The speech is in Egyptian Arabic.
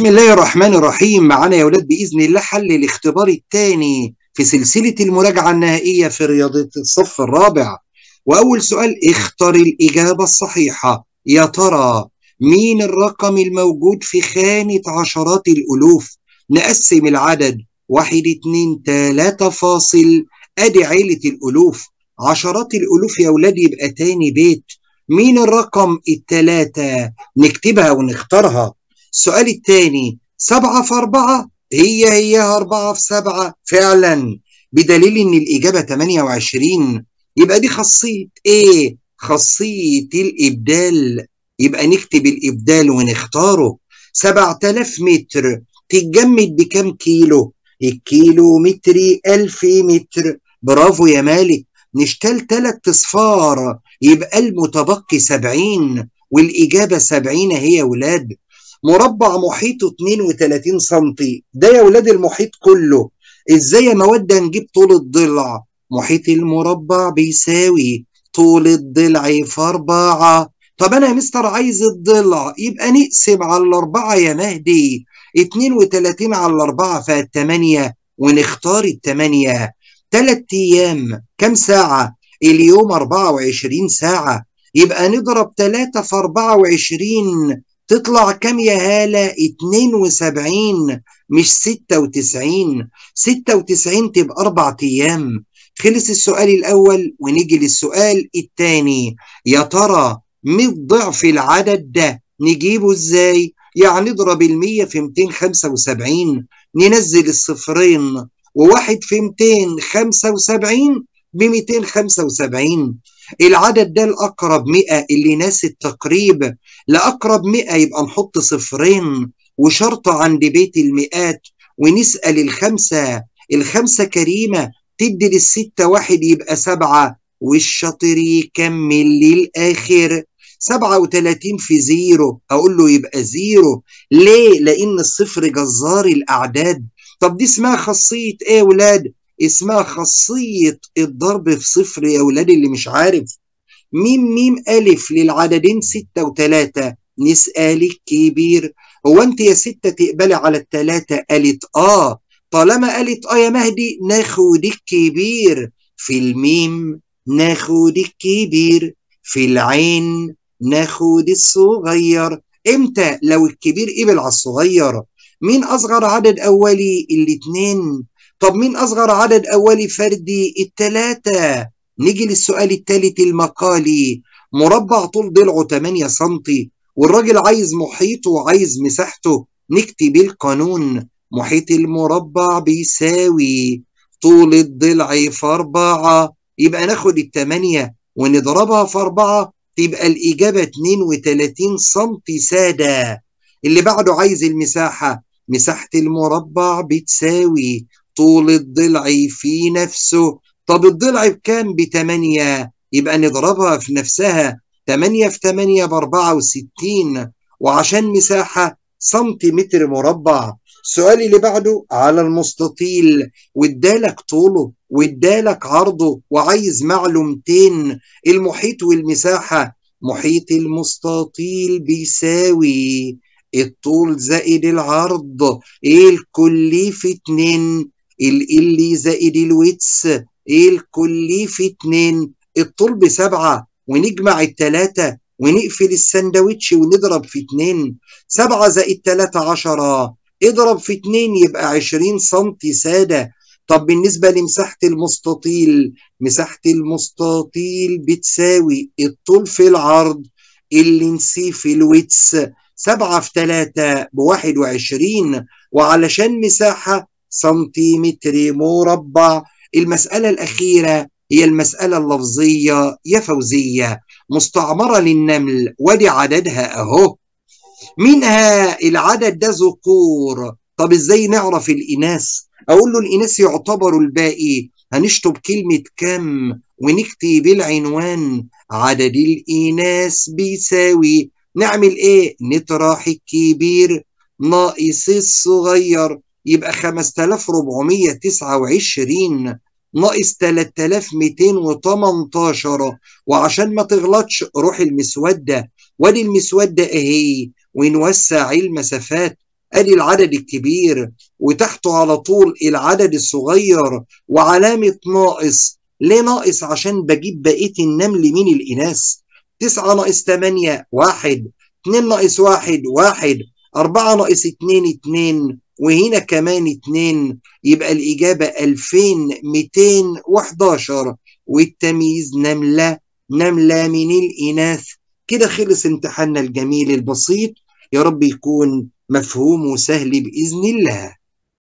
بسم الله الرحمن الرحيم معانا يا ولاد بإذن الله حل الاختبار الثاني في سلسلة المراجعة النهائية في رياضة الصف الرابع وأول سؤال اختر الإجابة الصحيحة يا ترى مين الرقم الموجود في خانة عشرات الألوف نقسم العدد واحد اتنين تلاتة فاصل أدي عيلة الألوف عشرات الألوف يا ولاد يبقى تاني بيت مين الرقم التلاتة نكتبها ونختارها السؤال الثاني سبعة في أربعة هي هي أربعة في سبعة فعلا بدليل إن الإجابة 28 يبقى دي خاصية إيه؟ خاصية الإبدال يبقى نكتب الإبدال ونختاره 7000 متر تتجمد بكم كيلو؟ الكيلو متري ألف متر برافو يا مالك نشتل تلات أصفار يبقى المتبقي 70 والإجابة 70 هي يا ولاد مربع محيطه 32 سم ده يا ولاد المحيط كله ازاي يا مواد نجيب طول الضلع محيط المربع بيساوي طول الضلع في أربعة طب أنا يا مستر عايز الضلع يبقى نقسم على الأربعة يا مهدي 32 على الأربعة فالتمانية ونختار التمانية تلات أيام كم ساعة؟ اليوم 24 ساعة يبقى نضرب 3 في 24 تطلع كام يا هالة 72 مش 96 96 تبقى أربع أيام خلص السؤال الأول ونيجي للسؤال الثاني يا ترى 100 ضعف العدد ده نجيبه ازاي؟ يعني نضرب المية في 275 ننزل الصفرين وواحد في 275 ب 275 العدد ده الأقرب 100 اللي ناس التقريب لأقرب 100 يبقى نحط صفرين وشرطة عند بيت المئات ونسأل الخمسة الخمسة كريمة تدي للستة واحد يبقى سبعة والشاطر يكمل للآخر سبعة وتلاتين في زيرو أقول له يبقى زيرو ليه؟ لأن الصفر جزار الأعداد طب دي اسمها خاصية إيه يا ولاد؟ اسمها خاصية الضرب في صفر يا ولاد اللي مش عارف ميم ميم ألف للعددين ستة وتلاتة نسأل الكبير هو أنت يا ستة تقبلي على التلاتة قالت آه طالما قالت آه يا مهدي ناخد الكبير في الميم ناخد الكبير في العين ناخد الصغير امتى لو الكبير قبل على الصغير مين أصغر عدد أولي الاتنين طب مين أصغر عدد أولي فردي التلاتة نيجي للسؤال الثالث المقالي مربع طول ضلعه 8 سم والراجل عايز محيطه وعايز مساحته نكتب القانون محيط المربع بيساوي طول الضلع في أربعة يبقى ناخد التمانية ونضربها في أربعة تبقى الإجابة 32 سم سادة اللي بعده عايز المساحة مساحة المربع بتساوي طول الضلع في نفسه طب الضلع بكام بتمانية يبقى نضربها في نفسها تمانية في تمانية بأربعة وستين وعشان مساحة سنتيمتر مربع السؤال اللي بعده على المستطيل وادالك طوله وادالك عرضه وعايز معلومتين المحيط والمساحة محيط المستطيل بيساوي الطول زائد العرض ايه الكلي في اتنين ال زائد الويتس ايه الكلي في اتنين الطول بسبعة ونجمع التلاتة ونقفل السندوتش ونضرب في اتنين سبعة زائد تلاتة عشرة اضرب في اتنين يبقى عشرين سنتي سادة طب بالنسبة لمساحة المستطيل مساحة المستطيل بتساوي الطول في العرض اللي نسيه في الويتس سبعة في تلاتة بواحد وعشرين وعلشان مساحة سنتيمتر مربع المسألة الأخيرة هي المسألة اللفظية يا فوزية مستعمرة للنمل ودي عددها أهو منها العدد ده ذكور طب ازاي نعرف الإناث أقول له الإناث يعتبروا الباقي هنشطب كلمة كم ونكتب العنوان عدد الإناث بيساوي نعمل إيه نطرح الكبير ناقص الصغير يبقى 5429 ناقص 3218 وعشان ما تغلطش روح المسودة وادي المسودة اهي ونوسع المسافات ادي العدد الكبير وتحته على طول العدد الصغير وعلامة ناقص ليه ناقص عشان بجيب بقية النمل من الإناث تسعة ناقص تمانية واحد اتنين ناقص واحد واحد أربعة ناقص اتنين اتنين وهنا كمان اتنين يبقى الإجابة ألفين ميتين وحداشر والتمييز نملة نملة من الإناث كده خلص امتحاننا الجميل البسيط يا رب يكون مفهوم وسهل بإذن الله